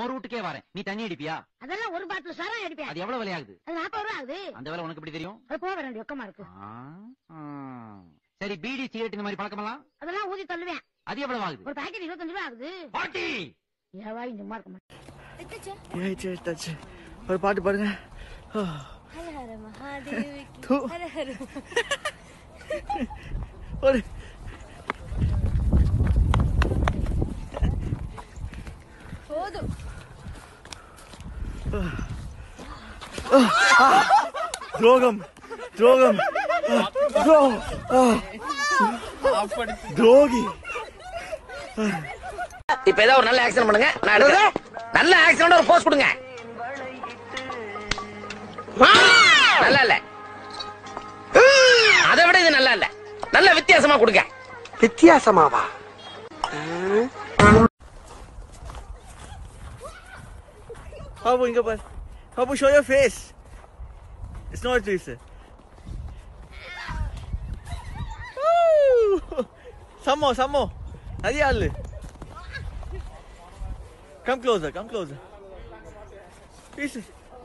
உன் ரூட்டுக்கே வரேன் நீ தண்ணி அடிப்பியா அதெல்லாம் ஒரு பாட்டில் சாரம் அடிப்பேன் அது எவ்வளவு விலையாகுது அது நாற்பது ரூபா ஆகுது அந்த வேலை உனக்கு எப்படி தெரியும் அது போக வேண்டிய ரொக்கமா இருக்கு ஆ, ஆ. சரி பீடி சிகரெட் இந்த மாதிரி பழக்கமெல்லாம் அதெல்லாம் ஊதி தள்ளுவேன் அது எவ்வளவு ஆகுது ஒரு பாக்கெட் இருபத்தஞ்சு ரூபா ஆகுது பாட்டி ஏவாய் சும்மா இருக்க மாட்டேன் ஏய் சரி டச்சு ஒரு பாட்டு பாடுங்க ஹர ஹர மகாதேவிக்கு தூ. ஹர ஹர ஒரு போதும் துரோகம் துரோகம் துரோ ஆ. துரோகி இப்ப ஏதாவது ஒரு நல்ல ஆக்சன் பண்ணுங்க நான் எடுக்கிறேன் நல்ல ஆக்சன் ஒரு போஸ்ட் கொடுங்க நல்லா இல்ல அதை விட இது நல்லா இல்ல நல்ல வித்தியாசமா கொடுங்க வித்தியாசமாவா பாபு இங்க பாரு Babu show your face it's not this சம்மோ சம்மோ நிறைய ஆளு கம் க்ளோசர் கம் க்ளோசர் பீஸ்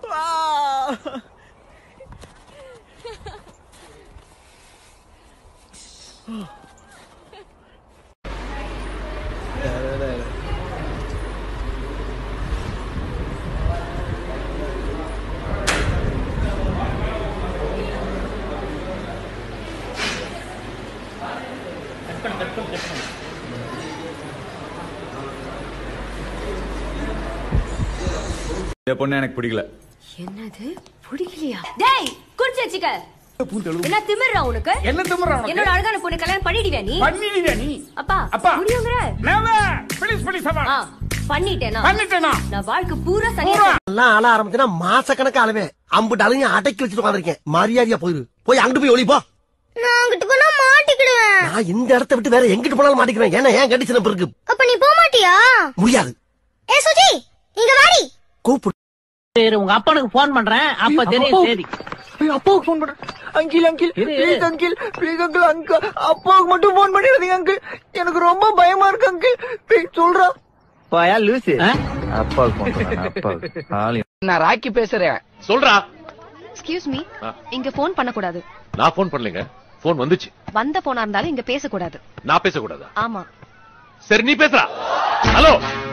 இந்த பொண்ணு எனக்கு பிடிக்கல என்னது பிடிக்கலையா டேய் குடிச்சு வச்சுக்க என்ன திமிர்றா உனக்கு என்ன திமுறா என்னோட அழகான பொண்ணு கல்யாணம் பண்ணிடுவியா நீ பண்ணிடுவியா நீ அப்பா அப்பா. முடியுங்கிற பிளீஸ் பிளீஸ் ஆ பண்ணிட்டேனா பண்ணிட்டேனா நான் வாழ்க்கை பூரா சரியா எல்லாம் ஆள ஆரம்பிச்சுனா மாச கணக்கு ஆளுவேன் அம்புட்டு அழுங்க அடக்கி வச்சுட்டு உட்காந்துருக்கேன் மரியாதையா போயிரு போய் அங்கிட்டு போய் ஒளிப்போ நான் அங்கிட்டு போனா மாட்டிக்கிடுவேன் நான் இந்த இடத்த விட்டு வேற எங்கிட்டு போனாலும் மாட்டிக்கிறேன் ஏன்னா ஏன் கண்டிச்சு இருக்கு அப்ப நீ போக மாட்டியா முடியாது ஏ சுஜி இங்க வாடி கூப்பிடு உங்க அப்பனுக்கு போன் பண்றேன் அப்ப தெரியும் சரி அப்பாவுக்கு ஃபோன் பண்றேன் uncle uncle please uncle please uncle uncle அப்பாவுக்கு மட்டும் ஃபோன் பண்ணிடாதீங்க அங்கிள் எனக்கு ரொம்ப பயமா இருக்கு அங்கிள் ப்ளீஸ் சொல்றா பாயா லூசு அப்பாவுக்கு ஃபோன் பண்றேன் அப்பாவுக்கு ஆளு நான் ராக்கி பேசுறேன் சொல்றா எக்ஸ்கியூஸ் மீ இங்க போன் பண்ண கூடாது நான் போன் பண்ணலைங்க போன் வந்துச்சு வந்த போனா இருந்தாலும் இங்க பேச கூடாது நான் பேசக்கூடாதா ஆமா சரி நீ பேசுறா ஹலோ